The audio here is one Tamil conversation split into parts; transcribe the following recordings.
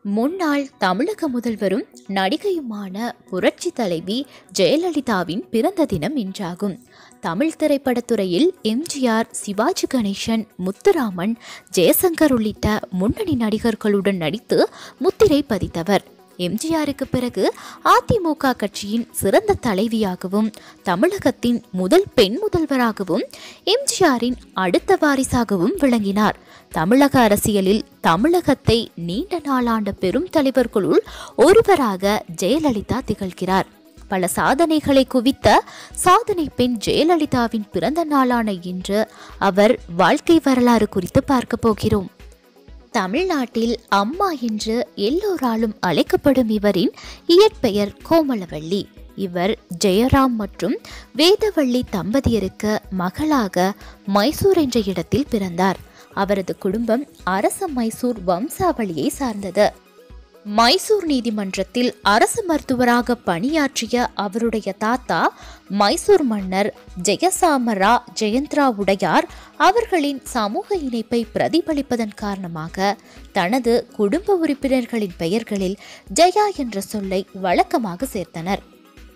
முன்னாள் தமிழக முதல்வரும் நடிகையுமான புரட்சி தலைவி ஜெயலலிதாவின் பிறந்த தினம் இன்றாகும் தமிழ் திரைப்படத்துறையில் எம்ஜிஆர் சிவாஜி கணேசன் முத்துராமன் ஜெயசங்கர் உள்ளிட்ட முன்னணி நடிகர்களுடன் நடித்து முத்திரை பதித்தவர் எம்ஜிஆருக்கு பிறகு அதிமுக கட்சியின் சிறந்த தலைவியாகவும் தமிழகத்தின் முதல் பெண் முதல்வராகவும் எம்ஜிஆரின் அடுத்த வாரிசாகவும் விளங்கினார் தமிழக அரசியலில் தமிழகத்தை நீண்ட நாளாண்ட பெரும் தலைவர்களுள் ஒருவராக ஜெயலலிதா திகழ்கிறார் பல சாதனைகளை குவித்த சாதனை பெண் ஜெயலலிதாவின் பிறந்த நாளான இன்று அவர் வாழ்க்கை வரலாறு குறித்து பார்க்க போகிறோம் தமிழ்நாட்டில் அம்மா என்று எல்லோராலும் அழைக்கப்படும் இவரின் இயற்பெயர் கோமலவள்ளி இவர் ஜெயராம் மற்றும் வேதவள்ளி தம்பதியருக்கு மகளாக மைசூர் என்ற இடத்தில் பிறந்தார் அவரது குடும்பம் அரச மைசூர் வம்சாவளியை சார்ந்தது மைசூர் நீதிமன்றத்தில் அரசு மருத்துவராக பணியாற்றிய அவருடைய தாத்தா மைசூர் மன்னர் ஜெயசாமரா ஜெயந்திரா உடையார் அவர்களின் சமூக இணைப்பை பிரதிபலிப்பதன் காரணமாக தனது குடும்ப உறுப்பினர்களின் பெயர்களில் ஜெயா என்ற சொல்லை வழக்கமாக சேர்த்தனர்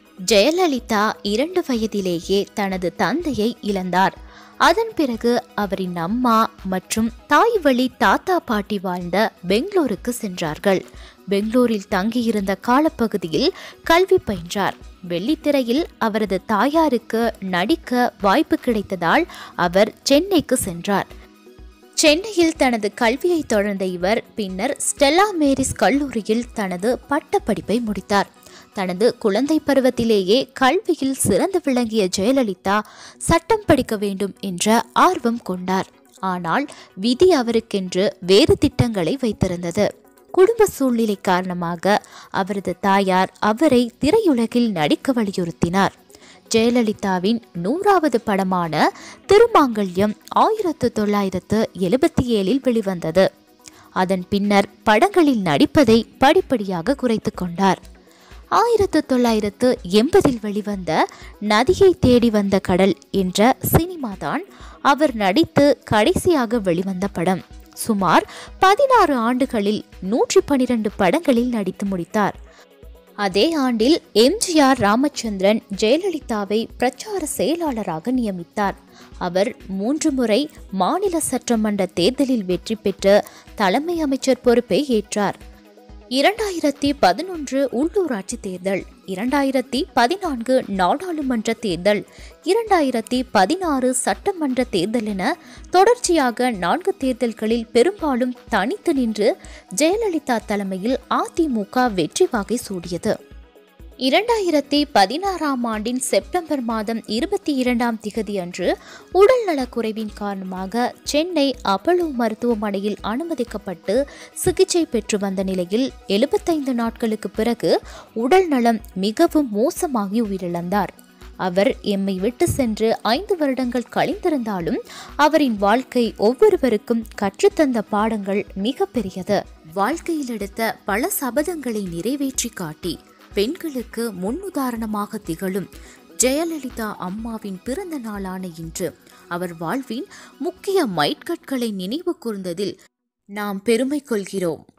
ஜெயலலிதா இரண்டு வயதிலேயே தனது தந்தையை இழந்தார் அதன் பிறகு அவரின் அம்மா மற்றும் தாய் வழி தாத்தா பாட்டி வாழ்ந்த பெங்களூருக்கு சென்றார்கள் பெங்களூரில் தங்கியிருந்த காலப்பகுதியில் கல்வி பயின்றார் வெள்ளித்திரையில் அவரது தாயாருக்கு நடிக்க வாய்ப்பு கிடைத்ததால் அவர் சென்னைக்கு சென்றார் சென்னையில் தனது கல்வியை தொடர்ந்த இவர் பின்னர் ஸ்டெல்லா மேரிஸ் கல்லூரியில் தனது பட்டப்படிப்பை முடித்தார் தனது குழந்தை பருவத்திலேயே கல்வியில் சிறந்து விளங்கிய ஜெயலலிதா சட்டம் படிக்க வேண்டும் என்ற ஆர்வம் கொண்டார் ஆனால் விதி அவருக்கென்று வேறு திட்டங்களை வைத்திருந்தது குடும்ப சூழ்நிலை காரணமாக அவரது தாயார் அவரை திரையுலகில் நடிக்க வலியுறுத்தினார் ஜெயலலிதாவின் நூறாவது படமான திருமாங்கல்யம் ஆயிரத்து தொள்ளாயிரத்து எழுபத்தி ஏழில் வெளிவந்தது அதன் பின்னர் படங்களில் நடிப்பதை படிப்படியாக குறைத்து கொண்டார் ஆயிரத்து தொள்ளாயிரத்து எண்பதில் வெளிவந்த நதியை தேடி வந்த கடல் என்ற சினிமாதான் அவர் நடித்து கடைசியாக வெளிவந்த படம் சுமார் பதினாறு ஆண்டுகளில் நூற்றி பனிரெண்டு படங்களில் நடித்து முடித்தார் அதே ஆண்டில் எம்ஜிஆர் ராமச்சந்திரன் ஜெயலலிதாவை பிரச்சார செயலாளராக நியமித்தார் அவர் மூன்று முறை மாநில சட்டமன்ற தேர்தலில் வெற்றி பெற்று தலைமை அமைச்சர் பொறுப்பை ஏற்றார் இரண்டாயிரத்தி பதினொன்று உள்ளூராட்சி தேர்தல் இரண்டாயிரத்தி பதினான்கு நாடாளுமன்ற தேர்தல் இரண்டாயிரத்தி பதினாறு சட்டமன்ற தேர்தல் என தொடர்ச்சியாக நான்கு தேர்தல்களில் பெரும்பாலும் தனித்து நின்று ஜெயலலிதா தலைமையில் அதிமுக வெற்றி வாகை சூடியது இரண்டாயிரத்தி பதினாறாம் ஆண்டின் செப்டம்பர் மாதம் இருபத்தி இரண்டாம் திகதி அன்று உடல்நலக் குறைவின் காரணமாக சென்னை அப்பலோ மருத்துவமனையில் அனுமதிக்கப்பட்டு சிகிச்சை பெற்று வந்த நிலையில் எழுபத்தைந்து நாட்களுக்கு பிறகு உடல் நலம் மிகவும் மோசமாகி உயிரிழந்தார் அவர் எம்மை விட்டு சென்று ஐந்து வருடங்கள் கழிந்திருந்தாலும் அவரின் வாழ்க்கை ஒவ்வொருவருக்கும் கற்றுத்தந்த பாடங்கள் மிக பெரியது வாழ்க்கையில் எடுத்த பல சபதங்களை நிறைவேற்றி காட்டி பெண்களுக்கு முன்னுதாரணமாக திகழும் ஜெயலலிதா அம்மாவின் பிறந்த நாளான இன்று அவர் வாழ்வின் முக்கிய மைட்கட்களை நினைவு கூர்ந்ததில் நாம் பெருமை கொள்கிறோம்